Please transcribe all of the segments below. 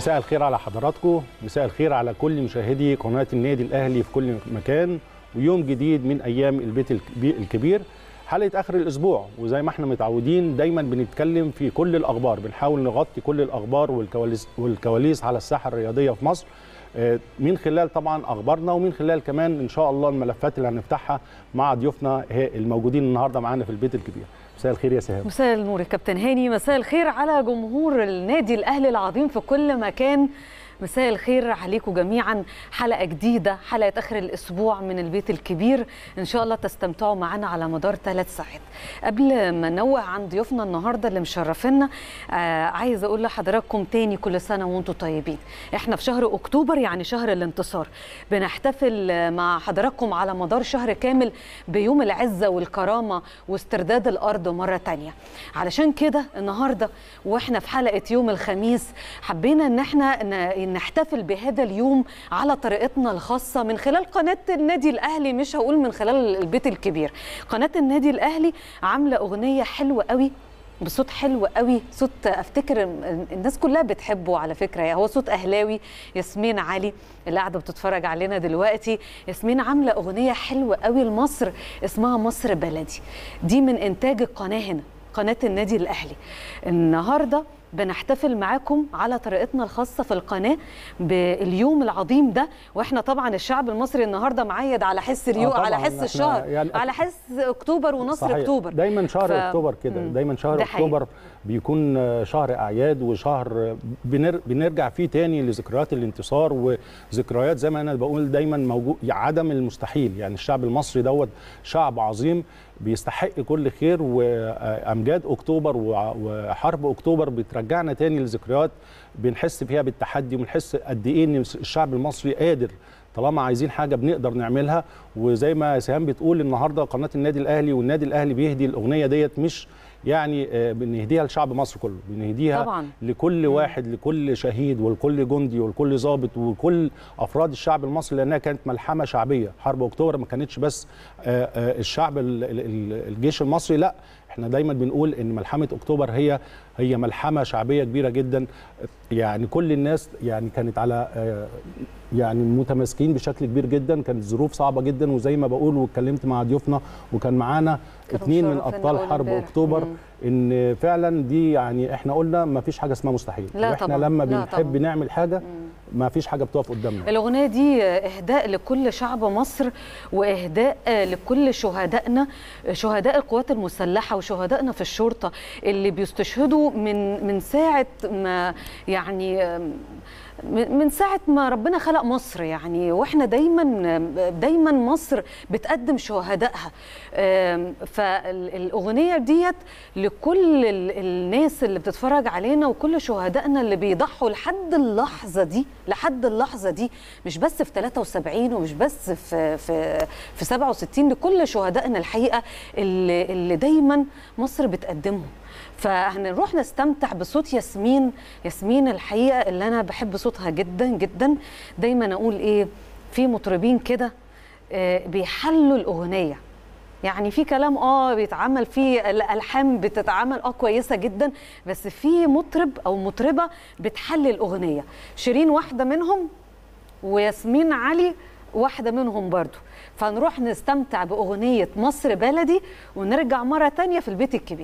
مساء الخير على حضراتكم مساء الخير على كل مشاهدي قناة النادي الأهلي في كل مكان ويوم جديد من أيام البيت الكبي- الكبير حلقة آخر الأسبوع وزي ما احنا متعودين دايما بنتكلم في كل الأخبار بنحاول نغطي كل الأخبار والكواليس, والكواليس على الساحة الرياضية في مصر آه، من خلال طبعا أخبارنا ومن خلال كمان إن شاء الله الملفات اللي هنفتحها مع ضيوفنا هي- الموجودين النهاردة معانا في البيت الكبير مساء الخير يا سهام مساء النور يا كابتن هاني مساء الخير على جمهور النادي الاهلي العظيم في كل مكان مساء الخير عليكم جميعا حلقه جديده حلقه اخر الاسبوع من البيت الكبير ان شاء الله تستمتعوا معنا على مدار ثلاث ساعات قبل ما نوه عن ضيوفنا النهارده اللي مشرفينا آه عايزه اقول لحضراتكم تاني كل سنه وانتم طيبين احنا في شهر اكتوبر يعني شهر الانتصار بنحتفل آه، مع حضراتكم على مدار شهر كامل بيوم العزه والكرامه واسترداد الارض مره تانية علشان كده النهارده واحنا في حلقه يوم الخميس حبينا ان احنا ن- نحتفل بهذا اليوم على طريقتنا الخاصه من خلال قناه النادي الاهلي مش هقول من خلال البيت الكبير قناه النادي الاهلي عامله اغنيه حلوه قوي بصوت حلو قوي صوت افتكر الناس كلها بتحبه على فكره هو صوت اهلاوي ياسمين علي اللي قاعده بتتفرج علينا دلوقتي ياسمين عامله اغنيه حلوه قوي لمصر اسمها مصر بلدي دي من انتاج القناه هنا قناه النادي الاهلي النهارده بنحتفل معاكم على طريقتنا الخاصة في القناة باليوم العظيم ده واحنا طبعا الشعب المصري النهاردة معيد على حس اليوم طبعاً، على إحنا حس الشهر يعني على حس اكتوبر ونصر صحيح. اكتوبر دايما شهر ف- اكتوبر كده مم. دايما شهر ده حقيقي. اكتوبر بيكون آه، شهر اعياد وشهر بنر... بنرجع فيه تاني لذكريات الانتصار وذكريات زي ما انا بقول دايما موجود عدم المستحيل يعني الشعب المصري دوت شعب عظيم بيستحق كل خير وامجاد اكتوبر وع- وحرب اكتوبر بترجعنا تاني لذكريات بنحس فيها بالتحدي وبنحس قد ايه ان الشعب المصري قادر طالما عايزين حاجه بنقدر نعملها وزي ما سهام بتقول النهارده قناه النادي الاهلي والنادي الاهلي بيهدي الاغنيه ديت مش يعني آه، بنهديها لشعب مصر كله بنهديها طبعاً. لكل واحد لكل شهيد ولكل جندي ولكل ضابط وكل افراد الشعب المصري لانها كانت ملحمه شعبيه حرب اكتوبر ما كانتش بس آه، آه، الشعب ال- ال- ال- الجيش المصري لا احنا دايما بنقول ان ملحمه اكتوبر هي هي ملحمه شعبيه كبيره جدا يعني كل الناس يعني كانت على آه، يعني متماسكين بشكل كبير جدا كانت ظروف صعبه جدا وزي ما بقول واتكلمت مع ضيوفنا وكان معانا كانوا اثنين من مشرفينا ابطال أول حرب امبارح. اكتوبر مم. ان فعلا دي يعني احنا قلنا ما فيش حاجه اسمها مستحيل لا واحنا طبعاً، لما لا بنحب طبعاً. نعمل حاجه ما فيش حاجه بتقف قدامنا الأغنية دي إهداء لكل شعب مصر وإهداء لكل شهدائنا شهداء القوات المسلحة وشهدائنا في الشرطة اللي بيستشهدوا من من ساعة ما يعني من من ساعة ما ربنا خلق مصر يعني واحنا دايما دايما مصر بتقدم شهدائها آم، فالأغنية ديت لكل ال- الناس اللي بتتفرج علينا وكل شهدائنا اللي بيضحوا لحد اللحظة دي لحد اللحظة دي مش بس في 73 ومش بس في في في 67 لكل شهدائنا الحقيقة اللي, اللي دايما مصر بتقدمهم فهنروح نستمتع بصوت ياسمين ياسمين الحقيقه اللي انا بحب صوتها جدا جدا دايما اقول ايه في مطربين كده آه، بيحلوا الاغنيه يعني في كلام اه بيتعمل فيه الالحان بتتعمل اه كويسه جدا بس في مطرب او مطربه بتحلي الاغنيه شيرين واحده منهم وياسمين علي واحدة منهم برضو فنروح نستمتع بأغنية مصر بلدي ونرجع مرة تانية في البيت الكبير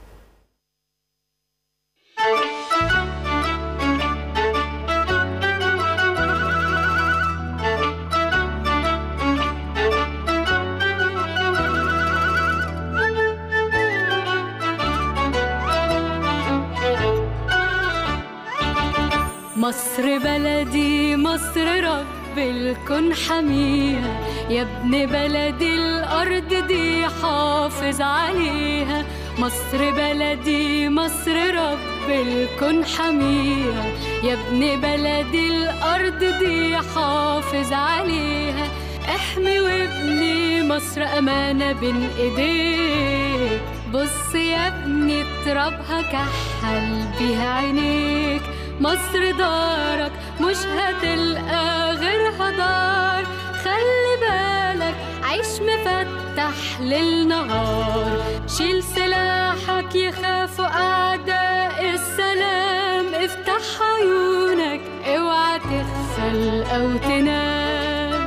مصر بلدي مصر رب الكون حميها يا ابن بلدي الأرض دي حافظ عليها مصر بلدي مصر رب الكون حميها يا ابن بلدي الأرض دي حافظ عليها احمي وابني مصر أمانة بين إيديك بص يا ابني ترابها كحل بيها عينيك مصر دارك مش هتلقى غيرها دار خلي بالك عيش مفتح للنهار شيل سلاحك يخافوا أعداء السلام افتح عيونك حلقة وتنام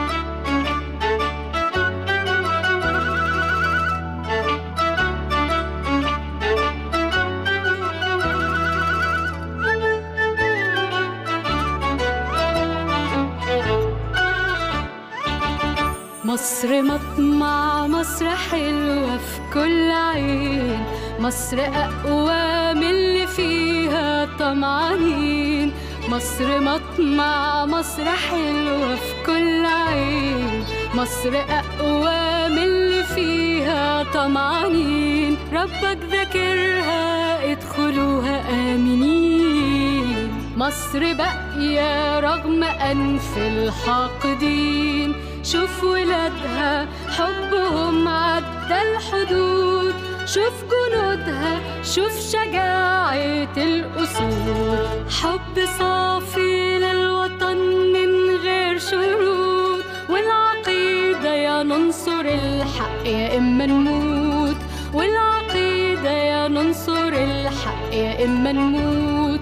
مصر مطمع مصر حلوة في كل عين مصر أقوى من اللي فيها طمعانين مصر مطمع مصر حلوة في كل عين مصر أقوى من اللي فيها طمعانين ربك ذاكرها ادخلوها آمنين مصر باقية رغم أنف الحاقدين شوف ولادها حبهم عدى الحدود شوف جنودها شوف شجاعة الأسود حب صافي للوطن من غير شروط والعقيدة يا ننصر الحق يا إما نموت والعقيدة يا ننصر الحق يا إما نموت